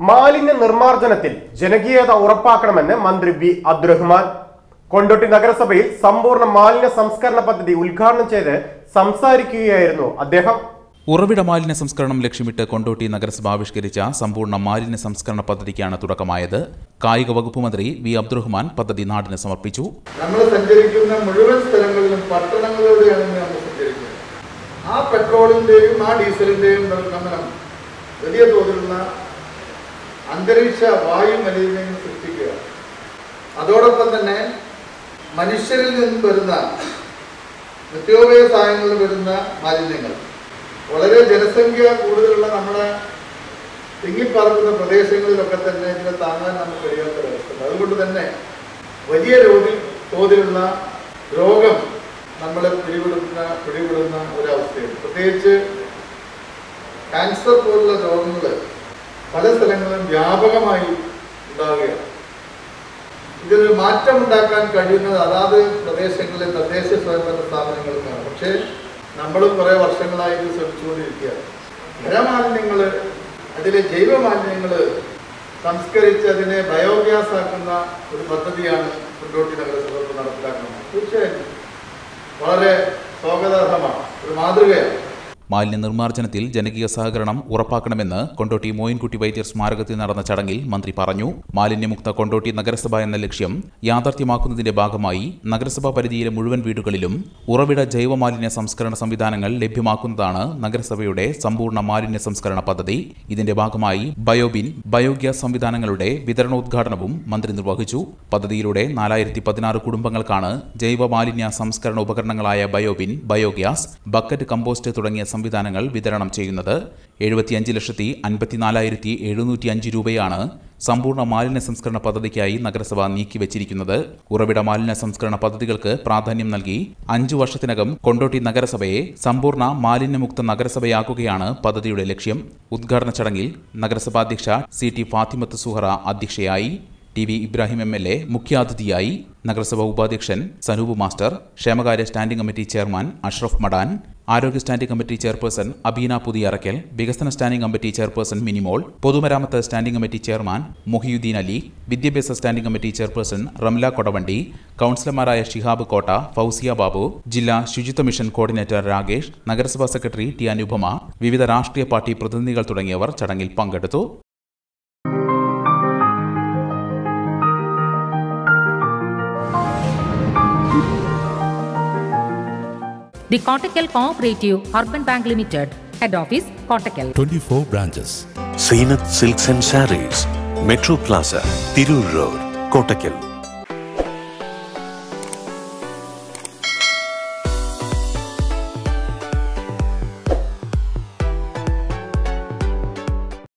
മാലിന്യ നിർമ്മാർജ്ജനത്തിൽ ജനകീയത ഉറപ്പാക്കണമെന്ന് മന്ത്രി വി അബ്ദുറഹ്മാൻ കൊണ്ടോട്ടി നഗരസഭയിൽ സമ്പൂർണ്ണ മാലിന്യ സംസ്കരണ പദ്ധതി ഉദ്ഘാടനം ചെയ്ത് സംസാരിക്കുകയായിരുന്നു അദ്ദേഹം ഉറവിട മാലിന്യ സംസ്കരണം ലക്ഷ്യമിട്ട് കൊണ്ടോട്ടി നഗരസഭ ആവിഷ്കരിച്ച സമ്പൂർണ്ണ മാലിന്യ സംസ്കരണ പദ്ധതിക്കാണ് തുടക്കമായത് കായിക വകുപ്പ് മന്ത്രി വി അബ്ദുറഹ്മാൻ പദ്ധതി നാടിന് സമർപ്പിച്ചു നമ്മൾ സഞ്ചരിക്കുന്ന മുഴുവൻ സ്ഥലങ്ങളിലും പട്ടണങ്ങളിലൂടെയാണ് ഇന്ന് നമ്മൾ സഞ്ചരിക്കുന്നത് ആ പെട്രോളിന്റെയും ആ ഡീസലിന്റെയും നിർഗമനം വലിയ തോതിലുള്ള അന്തരീക്ഷ വായു മലിനീകരണം സൃഷ്ടിക്കുക അതോടൊപ്പം തന്നെ മനുഷ്യരിൽ നിന്നും വരുന്ന നിത്യോപയോഗ സാധനങ്ങളിൽ വരുന്ന മാലിന്യങ്ങൾ വളരെ ജനസംഖ്യ കൂടുതലുള്ള നമ്മുടെ തിങ്ങിപ്പറക്കുന്ന പ്രദേശങ്ങളിലൊക്കെ തന്നെ ഇതിനെ താങ്ങാൻ നമുക്ക് കഴിയാത്തൊരവസ്ഥ അതുകൊണ്ട് തന്നെ വലിയ രോഗി തോതിലുള്ള രോഗം നമ്മളെ പിടിപെടുന്ന പിടിപെടുന്ന ഒരവസ്ഥയുണ്ട് പ്രത്യേകിച്ച് ക്യാൻസർ പോലുള്ള രോഗങ്ങൾ പല സ്ഥലങ്ങളിലും വ്യാപകമായി ഉണ്ടാവുകയാണ് ഇതിനൊരു മാറ്റം ഉണ്ടാക്കാൻ കഴിയുന്നത് അതാത് പ്രദേശങ്ങളിലെ തദ്ദേശ സ്വയംഭരണ സ്ഥാപനങ്ങൾക്കാണ് പക്ഷേ നമ്മളും കുറേ വർഷങ്ങളായി ഇത് ശ്രമിച്ചുകൊണ്ടിരിക്കുകയാണ് ഖരമാലിന്യങ്ങൾ അതിലെ ജൈവമാലിന്യങ്ങൾ സംസ്കരിച്ച് അതിനെ ബയോഗ്യാസ് ആക്കുന്ന ഒരു പദ്ധതിയാണ് കൊണ്ടോട്ടി നഗരസഭ ഇപ്പോൾ നടപ്പിലാക്കുന്നത് തീർച്ചയായും വളരെ സ്വാഗതാർഹമാണ് ഒരു മാതൃകയാണ് മാലിന്യ നിർമ്മാർജ്ജനത്തിൽ ജനകീയ സഹകരണം ഉറപ്പാക്കണമെന്ന് കൊണ്ടോട്ടി മോയിൻകുട്ടി വൈദ്യർ സ്മാരകത്തിൽ നടന്ന ചടങ്ങിൽ മന്ത്രി പറഞ്ഞു മാലിന്യമുക്ത കൊണ്ടോട്ടി നഗരസഭ എന്ന ലക്ഷ്യം യാഥാർത്ഥ്യമാക്കുന്നതിന്റെ ഭാഗമായി നഗരസഭാ പരിധിയിലെ മുഴുവൻ വീടുകളിലും ഉറവിട ജൈവമാലിന്യ സംസ്കരണ സംവിധാനങ്ങൾ ലഭ്യമാക്കുന്നതാണ് നഗരസഭയുടെ സമ്പൂർണ്ണ മാലിന്യ സംസ്കരണ പദ്ധതി ഇതിന്റെ ഭാഗമായി ബയോബിൻ ബയോഗ്യാസ് സംവിധാനങ്ങളുടെ വിതരണോദ്ഘാടനവും മന്ത്രി നിർവഹിച്ചു പദ്ധതിയിലൂടെ നാലായിരത്തി പതിനാറ് കുടുംബങ്ങൾക്കാണ് ജൈവ മാലിന്യ സംസ്കരണ ഉപകരണങ്ങളായ ബയോബിൻ ബയോഗ്യാസ് ബക്കറ്റ് കമ്പോസ്റ്റ് തുടങ്ങിയ സംവിധാനങ്ങൾ വിതരണം ചെയ്യുന്നത് എഴുപത്തിയഞ്ച് ലക്ഷത്തി അൻപത്തിനാലായിരത്തി എഴുന്നൂറ്റി അഞ്ച് രൂപയാണ് സമ്പൂർണ്ണ മാലിന്യ സംസ്കരണ പദ്ധതിക്കായി നഗരസഭ നീക്കിവച്ചിരിക്കുന്നത് ഉറവിട മാലിന്യ സംസ്കരണ പദ്ധതികൾക്ക് പ്രാധാന്യം നൽകി അഞ്ചു വർഷത്തിനകം കൊണ്ടോട്ടി നഗരസഭയെ സമ്പൂർണ്ണ മാലിന്യമുക്ത നഗരസഭയാക്കുകയാണ് പദ്ധതിയുടെ ലക്ഷ്യം ഉദ്ഘാടന ചടങ്ങിൽ നഗരസഭാധ്യക്ഷ സി ടി ഫാത്തിമത്ത് സുഹറ അധ്യക്ഷയായി T V Ibrahim M L A മുഖ്യാതിഥിയായി നഗരസഭാ ഉപാധ്യക്ഷൻ സനൂപ് മാസ്റ്റർ ക്ഷേമകാര്യ standing committee chairman Ashraf Madan ആരോഗ്യ standing committee chairperson Abeena Puthiyarakkal വികസന സ്റ്റാൻഡിംഗ് കമ്മിറ്റി ചെയർപേഴ്സൺ മിനിമോൾ പൊതുമരാമത്ത് standing committee chairman Muhiyuddeen Ali വിദ്യാഭ്യാസ standing committee chairperson Ramla Kodavandi കൗൺസിലർമാരായ ഷിഹാബ് കോട്ട ഫൗസിയ ബാബു ജില്ലാ ശുചിത്വ മിഷൻ കോർഡിനേറ്റർ രാകേഷ് നഗരസഭാ സെക്രട്ടറി ടി അനുപമ വിവിധ രാഷ്ട്രീയ പാർട്ടി പ്രതിനിധികൾ തുടങ്ങിയവർ ചടങ്ങിൽ പങ്കെടുത്തു The Kottakkal Cooperative Urban Bank Limited, Head Office, Kottakkal. 24 branches. Zeenath silks and sarees metro plaza Tirur road Kottakkal